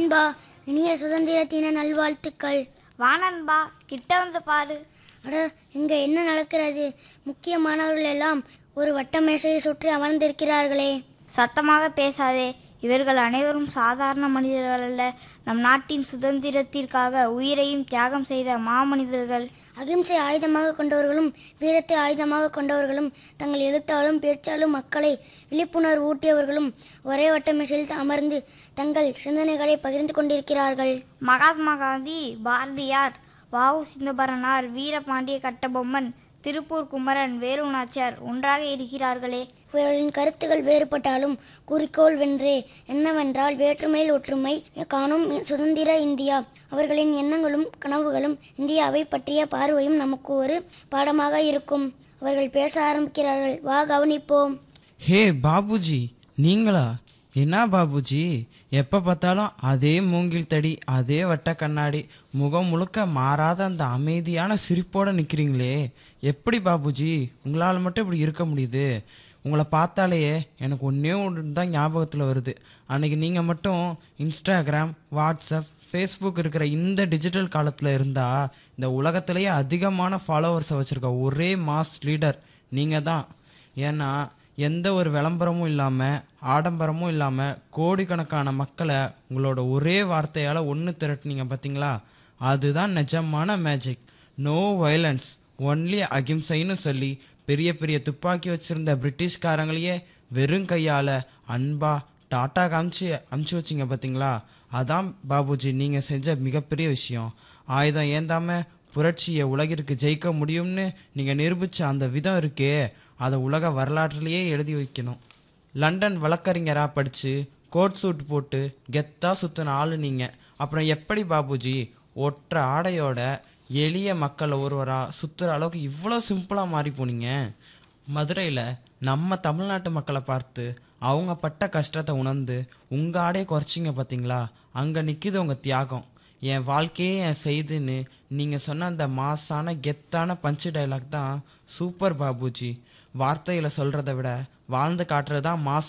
நண்பா இனிய சுதந்திர தின நல்வாழ்த்துக்கள் வா நண்பா கிட்ட வந்து பாரு அட இங்க என்ன நடக்கிறது முக்கியமானவர்கள் எல்லாம் ஒரு வட்ட மேசையை சுற்றி அமர்ந்திருக்கிறார்களே சத்தமாக பேசாதே இவர்கள் அனைவரும் சாதாரண மனிதர்கள் அல்ல நம் நாட்டின் சுதந்திரத்திற்காக உயிரையும் தியாகம் செய்த மாமனிதர்கள் அகிம்சை ஆயுதமாக கொண்டவர்களும் வீரத்தை ஆயுதமாக கொண்டவர்களும் தங்கள் எழுத்தாலும் பேச்சாலும் மக்களை விழிப்புணர்வு ஊட்டியவர்களும் ஒரே வட்ட மேசையில் அமர்ந்து தங்கள் சிந்தனைகளை பகிர்ந்து கொண்டிருக்கிறார்கள் மகாத்மா காந்தி பாரதியார் வாவு சிதம்பரனார் வீரபாண்டிய கட்டபொம்மன் திருப்பூர் குமரன் வேலு நாச்சியார் ஒன்றாக இருக்கிறார்களே இவர்களின் கருத்துகள் வேறுபட்டாலும் குறிக்கோள் வென்றே என்னவென்றால் வேற்றுமையில் ஒற்றுமை காணும் சுதந்திர இந்தியா அவர்களின் எண்ணங்களும் கனவுகளும் இந்தியாவை பற்றிய பார்வையும் நமக்கு ஒரு பாடமாக இருக்கும் அவர்கள் பேச ஆரம்பிக்கிறார்கள் வா கவனிப்போம் ஹே பாபுஜி நீங்களா என்ன பாபுஜி எப்போ பார்த்தாலும் அதே மூங்கில் தடி அதே வட்ட கண்ணாடி முகம் முழுக்க மாறாத அந்த அமைதியான சிரிப்போடு நிற்கிறீங்களே எப்படி பாபுஜி உங்களால் மட்டும் இப்படி இருக்க முடியுது உங்களை பார்த்தாலேயே எனக்கு ஒன்றே ஒன்று தான் ஞாபகத்தில் வருது அன்னைக்கு நீங்கள் மட்டும் இன்ஸ்டாகிராம் வாட்ஸ்அப் ஃபேஸ்புக் இருக்கிற இந்த டிஜிட்டல் காலத்தில் இருந்தால் இந்த உலகத்திலேயே அதிகமான ஃபாலோவர்ஸை வச்சுருக்க ஒரே மாஸ் லீடர் நீங்கள் தான் ஏன்னா எந்த ஒரு விளம்பரமும் இல்லாமல் ஆடம்பரமும் இல்லாமல் கோடிக்கணக்கான மக்களை உங்களோட ஒரே வார்த்தையால் ஒன்று திரட்டுனீங்க பார்த்தீங்களா அதுதான் நிஜமான மேஜிக் நோ வயலன்ஸ் ஒன்லி அகிம்சைன்னு சொல்லி பெரிய பெரிய துப்பாக்கி வச்சுருந்த பிரிட்டிஷ்காரங்களையே வெறும் கையால் அன்பா டாட்டா காமிச்சு அமுச்சு வச்சிங்க பார்த்தீங்களா அதான் பாபுஜி நீங்கள் செஞ்ச மிகப்பெரிய விஷயம் ஆயுதம் ஏந்தாமல் புரட்சியை உலகிற்கு ஜெயிக்க முடியும்னு நீங்கள் நிரூபித்த அந்த விதம் இருக்கே அதை உலக வரலாற்றிலேயே எழுதி வைக்கணும் லண்டன் வழக்கறிஞராக படித்து கோட் சூட் போட்டு கெத்தாக சுற்றின ஆளு நீங்கள் அப்புறம் எப்படி பாபுஜி ஒற்ற ஆடையோட எளிய மக்கள் ஒருவராக சுற்றுற அளவுக்கு இவ்வளோ சிம்பிளாக மாறி போனீங்க மதுரையில் நம்ம தமிழ்நாட்டு மக்களை பார்த்து அவங்க பட்ட கஷ்டத்தை உணர்ந்து உங்கள் ஆடையை குறைச்சிங்க பார்த்தீங்களா அங்கே நிற்கிது உங்கள் தியாகம் என் வாழ்க்கையே என் செய்துன்னு நீங்கள் சொன்ன அந்த மாசான கெத்தான பஞ்சு டைலாக் தான் சூப்பர் பாபுஜி வார்த்தையில் சொல்கிறத விட வாழ்ந்து காட்டுறது தான் மாஸ்